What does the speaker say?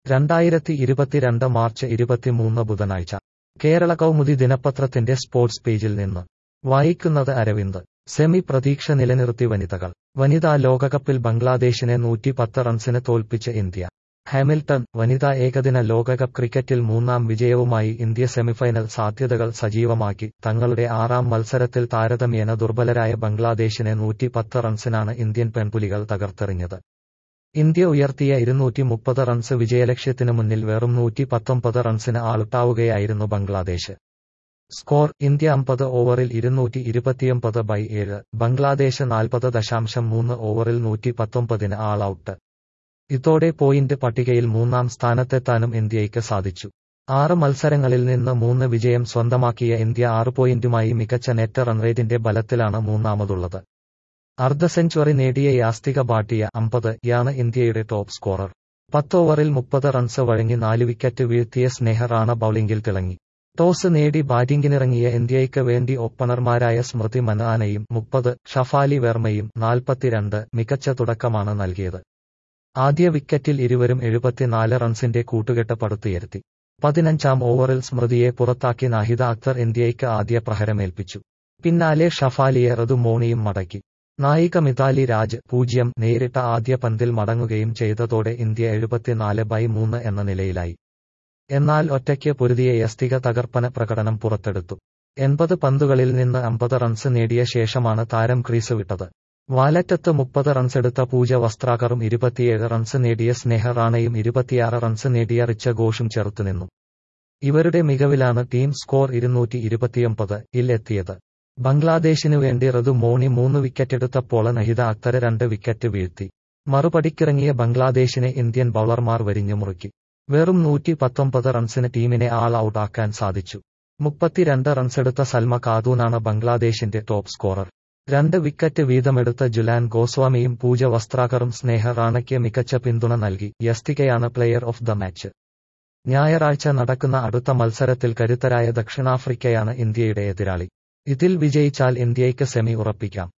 രണ്ടായിരത്തി ഇരുപത്തിരണ്ട് മാർച്ച് ഇരുപത്തിമൂന്ന് ബുധനാഴ്ച കേരള കൗമുദി ദിനപത്രത്തിന്റെ സ്പോർട്സ് പേജിൽ നിന്ന് വായിക്കുന്നത് അരവിന്ദ് സെമി പ്രതീക്ഷ നിലനിർത്തി വനിതകൾ വനിതാ ലോകകപ്പിൽ ബംഗ്ലാദേശിനെ നൂറ്റി പത്ത് റൺസിന് തോൽപ്പിച്ച് ഇന്ത്യ ഹാമിൽട്ടൺ വനിതാ ഏകദിന ലോകകപ്പ് ക്രിക്കറ്റിൽ മൂന്നാം വിജയവുമായി ഇന്ത്യ സെമിഫൈനൽ സാധ്യതകൾ സജീവമാക്കി തങ്ങളുടെ ആറാം മത്സരത്തിൽ താരതമ്യേന ദുർബലരായ ബംഗ്ലാദേശിനെ നൂറ്റി പത്ത് റൺസിനാണ് ഇന്ത്യൻ പെൺപുലികൾ തകർത്തെറിഞ്ഞത് ഇന്ത്യ ഉയർത്തിയ ഇരുന്നൂറ്റി മുപ്പത് റൺസ് വിജയലക്ഷ്യത്തിനു മുന്നിൽ വെറും നൂറ്റി പത്തൊമ്പത് റൺസിന് ആളുട്ടാവുകയായിരുന്നു ബംഗ്ലാദേശ് സ്കോർ ഇന്ത്യ അമ്പത് ഓവറിൽ ഇരുന്നൂറ്റി ഇരുപത്തിയൊമ്പത് ബൈ ഏഴ് ബംഗ്ലാദേശ് നാൽപ്പത് ദശാംശം മൂന്ന് ഓവറിൽ നൂറ്റി പത്തൊമ്പതിന് ആൾ ഔട്ട് ഇതോടെ പോയിന്റ് പട്ടികയിൽ മൂന്നാം സ്ഥാനത്തെത്താനും ഇന്ത്യയ്ക്ക് സാധിച്ചു ആറ് മത്സരങ്ങളിൽ നിന്ന് മൂന്ന് വിജയം സ്വന്തമാക്കിയ ഇന്ത്യ ആറ് പോയിന്റുമായി മികച്ച നെറ്റ് റൺറേറ്റിന്റെ ബലത്തിലാണ് മൂന്നാമതുള്ളത് അർദ്ധ സെഞ്ചുറി നേടിയ യാസ്തിക ഭാട്ടിയ അമ്പത് യാണ് ഇന്ത്യയുടെ ടോപ്പ് സ്കോറർ പത്തോവറിൽ മുപ്പത് റൺസ് വഴങ്ങി നാല് വിക്കറ്റ് വീഴ്ത്തിയ സ്നേഹ റാണ ബൌളിംഗിൽ തിളങ്ങി ടോസ് നേടി ബാറ്റിംഗിനിറങ്ങിയ ഇന്ത്യയ്ക്ക് വേണ്ടി ഓപ്പണർമാരായ സ്മൃതി മനാനയും മുപ്പത് ഷഫാലി വെർമയും നാൽപ്പത്തിരണ്ട് മികച്ച തുടക്കമാണ് നൽകിയത് ആദ്യ വിക്കറ്റിൽ ഇരുവരും എഴുപത്തിനാല് റൺസിന്റെ കൂട്ടുകെട്ട് പടുത്തുയർത്തി പതിനഞ്ചാം ഓവറിൽ സ്മൃതിയെ പുറത്താക്കി നാഹിദ അക്തർ ഇന്ത്യയ്ക്ക് ആദ്യ പ്രഹരമേൽപ്പിച്ചു പിന്നാലെ ഷഫാലിയെ ഋതുമോണിയും മടക്കി നായിക മിതാലി രാജ് പൂജ്യം നേരിട്ട ആദ്യ പന്തിൽ മടങ്ങുകയും ചെയ്തതോടെ ഇന്ത്യ എഴുപത്തിനാല് ബൈ മൂന്ന് എന്ന നിലയിലായി എന്നാൽ ഒറ്റയ്ക്ക് പൊരുതിയ യസ്തിക തകർപ്പന പ്രകടനം പുറത്തെടുത്തു എൺപത് പന്തുകളിൽ നിന്ന് അമ്പത് റൺസ് നേടിയ ശേഷമാണ് താരം ക്രീസ് വിട്ടത് വാലറ്റത്ത് മുപ്പത് റൺസെടുത്ത പൂജ വസ്ത്രാകറും ഇരുപത്തിയേഴ് റൺസ് നേടിയ സ്നേഹ റാണയും ഇരുപത്തിയാറ് റൺസ് നേടിയ റിച്ച ഘോഷും ചെറുത്തുനിന്നു ഇവരുടെ മികവിലാണ് ടീം സ്കോർ ഇരുന്നൂറ്റി ഇരുപത്തിയൊമ്പത് ഇൽ എത്തിയത് ബംഗ്ലാദേശിനു വേണ്ടി ഋതു മോണി മൂന്ന് വിക്കറ്റെടുത്തപ്പോൾ നഹിദ അക്തര രണ്ട് വിക്കറ്റ് വീഴ്ത്തി മറുപടിക്കിറങ്ങിയ ബംഗ്ലാദേശിനെ ഇന്ത്യൻ ബൌളർമാർ വരിഞ്ഞു മുറുക്കി വെറും നൂറ്റി പത്തൊമ്പത് റൺസിന് ടീമിനെ ആൾ ഔട്ടാക്കാൻ സാധിച്ചു മുപ്പത്തിരണ്ട് റൺസെടുത്ത സൽമ ഖാദൂനാണ് ബംഗ്ലാദേശിന്റെ ടോപ്പ് സ്കോറർ രണ്ട് വിക്കറ്റ് വീതമെടുത്ത ജുലാൻ ഗോസ്വാമിയും പൂജ വസ്ത്രാകറും സ്നേഹ റാണയ്ക്ക് മികച്ച പിന്തുണ നൽകി യസ്തികയാണ് പ്ലെയർ ഓഫ് ദ മാച്ച് ഞായറാഴ്ച നടക്കുന്ന അടുത്ത മത്സരത്തിൽ കരുത്തരായ ദക്ഷിണാഫ്രിക്കയാണ് ഇന്ത്യയുടെ എതിരാളി ഇതിൽ വിജയിച്ചാൽ ഇന്ത്യയ്ക്ക് സെമി ഉറപ്പിക്കാം